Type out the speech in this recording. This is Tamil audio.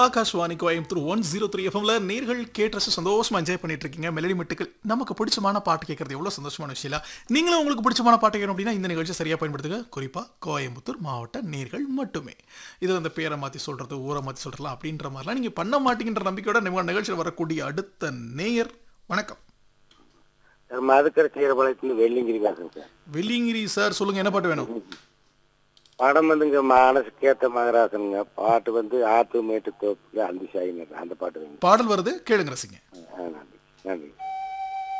Akashvani Coimbatore one zero three எஃப்எம்ல நேர்கள் கேட்டு ரசிச்சு சந்தோஷமா என்ஜாய் பண்ணிட்டு இருக்கீங்க மெலடி மெட்டுக்கள் நமக்கு பிடிச்சமான பாட்டு கேட்கறது எவ்வளவு சந்தோஷமான விஷயம் இல்ல நீங்களும் உங்களுக்கு பிடிச்சமான பாட்டு கேட்கணும் அப்படின்னா இந்த நிகழ்ச்சி சரியா பயன்படுத்துங்க குறிப்பா கோயம்புத்தூர் மாவட்ட நேர்கள் மட்டுமே இது அந்த பேரை மாத்தி சொல்றது ஊரை மாத்தி சொல்றலாம் அப்படின்ற மாதிரிலாம் நீங்க பண்ண மாட்டீங்கன்ற நம்பிக்கையோட நம்ம நிகழ்ச்சியில் வரக்கூடிய அடுத்த நேயர் வணக்கம் சார் மதுக்கரை சீரபாளையத்துலேருந்து வெள்ளிங்கிரி பேசுறேன் சார் வெள்ளிங்கிரி சார் சொல்லுங்க என்ன பாட்டு வேணும் படம் வந்துங்க மனசுக்கு ஏத்த மகராசனுங்க பாட்டு வந்து ஆத்து மேட்டு தோப்புல அந்தி சாயினர் அந்த பாட்டு வேணும் பாடல் வருது கேளுங்க ரசிங்க ஆ, நன்றி நன்றி